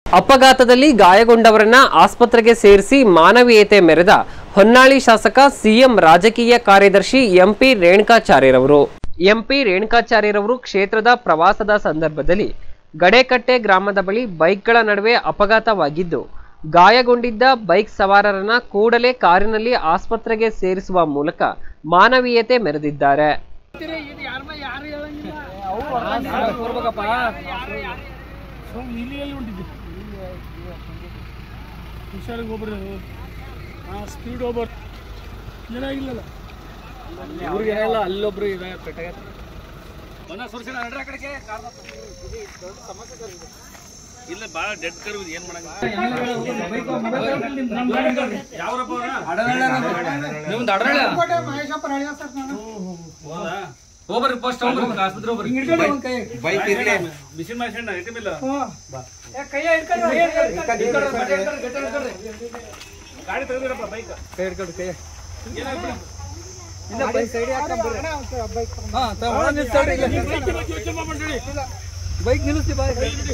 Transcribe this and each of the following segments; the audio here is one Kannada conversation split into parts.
ಅಪಘಾತದಲ್ಲಿ ಗಾಯಗೊಂಡವರನ್ನ ಆಸ್ಪತ್ರೆಗೆ ಸೇರಿಸಿ ಮಾನವೀಯತೆ ಮೆರೆದ ಹೊನ್ನಾಳಿ ಶಾಸಕ ಸಿಎಂ ರಾಜಕೀಯ ಕಾರ್ಯದರ್ಶಿ ಎಂಪಿ ರೇಣುಕಾಚಾರ್ಯರವರು ಎಂಪಿ ರೇಣುಕಾಚಾರ್ಯರವರು ಕ್ಷೇತ್ರದ ಪ್ರವಾಸದ ಸಂದರ್ಭದಲ್ಲಿ ಗಡೇಕಟ್ಟೆ ಗ್ರಾಮದ ಬಳಿ ಬೈಕ್ಗಳ ನಡುವೆ ಅಪಘಾತವಾಗಿದ್ದು ಗಾಯಗೊಂಡಿದ್ದ ಬೈಕ್ ಸವಾರರನ್ನ ಕೂಡಲೇ ಕಾರಿನಲ್ಲಿ ಆಸ್ಪತ್ರೆಗೆ ಸೇರಿಸುವ ಮೂಲಕ ಮಾನವೀಯತೆ ಮೆರೆದಿದ್ದಾರೆ ಇಲ್ಲಿ ಎಲ್ಲಿ ಹೊಂಟಿದ್ದೆ ಹುಷಾರಿಗೆ ಒಬ್ಬರು ಹಾಂ ಸ್ಪೀಡ್ ಒಬ್ಬರು ಏನಾಗಿಲ್ಲಲ್ಲ ಇವ್ರಿಗೇನೆಲ್ಲ ಅಲ್ಲೊಬ್ರು ಇದೆ ಪೆಟ್ಟಾಗ ಇಲ್ಲ ಭಾಳ ಡೆಡ್ ಕರ್ವ್ ಏನ್ ಮಾಡಂಗ ನಿಮ್ದು ಅಡ್ರಳ ಹೋಗ್ಬರ್ರಿ ಫಸ್ಟ್ ಹೋಗ್ಬರ್ರಿ ಆಸ್ಪತ್ರೆ ಹೋಗ್ಬರ್ರಿ ಬೈಕ್ ಇರ್ಲಿ ಬಿಸಿ ಮಾಡ್ಸಣ್ಣ ಇಟ್ಟಿಮಿಲ್ಲ ಗಾಡಿ ತೆಗೆದಿರಪ್ಪ ಬೈಕ್ ಬೈಕ್ ನಿಲ್ಲಿಸ್ತಿ ಬಾ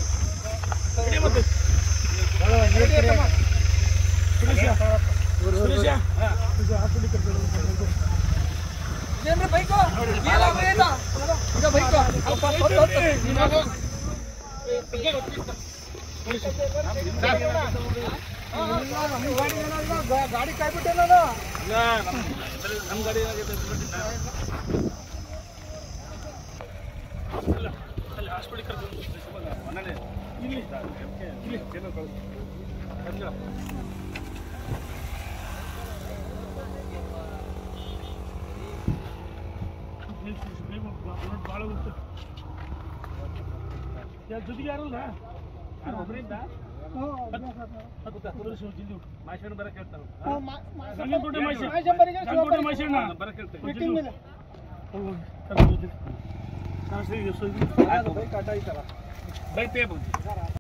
ಗಾಡಿ ಕಾಯ್ಬಿಟ್ಟೆ ನಮ್ಮ ಗಾಡಿ ಅಲ್ಲಿ ಹಾಸ್ಪಿಟಲ್ ಕರ್ಕೊಂಡು ಮನೇಲಿ ಇಲ್ಲಿ ಇಲ್ಲಿ ಏನೋ ಕಳ್ಸಿ. ಕಳ್ಸಿಲ್ಲ. ನಿಲ್ಸಿ, ಬೇಗ ಬಾ- ಬಾ- ಭಾಳ ಉಂಟು ಯಾರ್ ಜೊತೆಗೆ ಯಾರಲ್ಲ ಯಾರು ಒಬ್ಬರಿಂದ ಮಾಶಣ್ಣ ಬರಕ್ ಹೇಳ್ತಾನೆ ಗಂಗನಕೋಟೆ ಮೈಸೂರು ಗಂಗನಕೋಟೆ ಮೈಸೂರಣ್ಣ ಬರಕ್ ಹೇಳ್ತೇನೆ ಬೈಕ್ ಬೈಕ್ ತೇಬೋದು